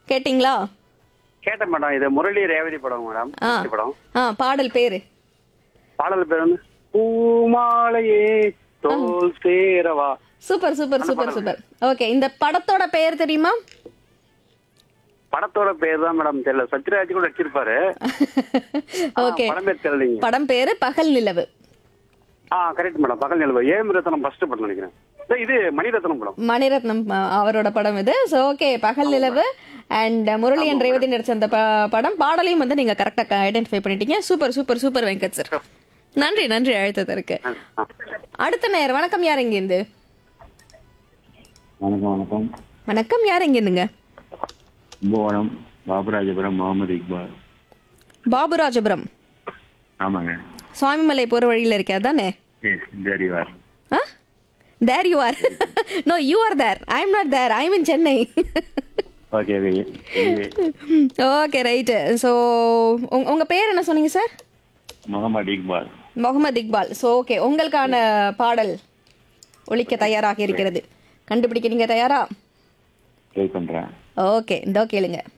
கேட்டிங்களா கேட்டேன் மேடம் இது முரளி ரேவதி படம் மேடம் ஆ படம் ஆ பாடல் பேரு பாடல் பேர் வந்து பூமாலையே தோல் சேரவா super super super super okay இந்த படத்தோட பெயர் தெரியுமா படத்தோட பேர் தான் மேடம் தெரியல சத்யராஜ் கூட வச்சிருப்பாரு ஓகே படம் பேர் தெரியலீங்க படம் பேரு பகல் நிலவு ஆ கரெக்ட் மேடம் பகல் நிலவு ஏம் ரத்னம் ஃபர்ஸ்ட் படம் நினைக்கிறேன் இதோ இது மணிரத்னம் படம் மணிரத்னம் அ, அவரோட படம் இது ஸோ ஓகே பகல் நிலவு அண்ட் முரளி அண்ட் ரேவதி நடிச்ச அந்த ப- படம் பாடலையும் வந்து நீங்க கரெக்டாக ஐடென்டிஃபை பண்ணிட்டீங்க super super super Venkat sir நன்றி நன்றி அழைத்ததற்கு ஆ. அடுத்த நேரம் வணக்கம் யார் இருந்து வணக்கம் வணக்கம் வணக்கம் யார் இங்கிருந்துங்க கும்பகோணம் பாபராஜபுரம் முகமது இக்பால் பாபுராஜபுரம் ஆமாங்க சுவாமிமலை போற வழியில இருக்கே அதானே எஸ் தெரிவார் ஆ there you are no you are there I am not there I am in Chennai okay okay right so உங்க பேர் என்ன சொன்னீங்க sir Mohammed Iqbal Mohammed Iqbal so okay உங்களுக்கான பாடல் ஒழிக்க தயாராக இருக்கிறது கண்டுபிடிக்க நீங்க தயாரா ட்ரை பண்ணுறேன் ஓகே இதோ கேளுங்க